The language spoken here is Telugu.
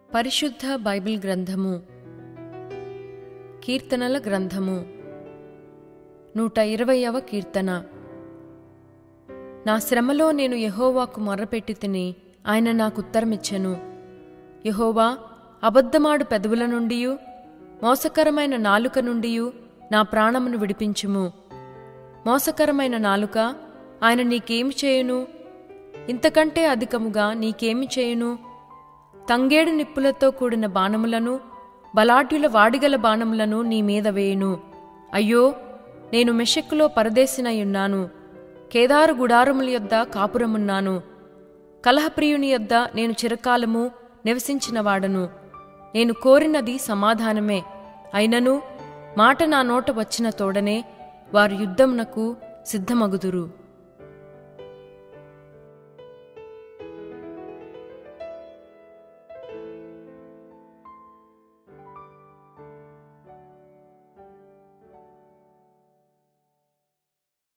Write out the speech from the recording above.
పరిశుద్ధ బైబిల్ గ్రంథము కీర్తనల గ్రంథము నూట ఇరవయవ కీర్తన నా శ్రమలో నేను యహోవాకు మొర్రపెట్టి తిని ఆయన నాకు ఉత్తరమిచ్చెను యహోవా అబద్ధమాడు పెదవుల నుండియు మోసకరమైన నాలుక నుండియు నా ప్రాణమును విడిపించుము మోసకరమైన నాలుక ఆయన నీకేమి చేయును ఇంతకంటే అధికముగా నీకేమి చేయును తంగేడు నిప్పులతో కూడిన బాణములను బలాఢ్యుల వాడిగల బాణములను నీ మీద వేయును అయ్యో నేను మెషెక్కులో పరదేశినయున్నాను కేదారు గుడారముల యొద్ద కాపురమున్నాను కలహప్రియుని యొద్ద నేను చిరకాలము నివసించినవాడను నేను కోరినది సమాధానమే అయినను మాట నా నోట వచ్చిన తోడనే వారు యుద్ధమునకు సిద్ధమగుదురు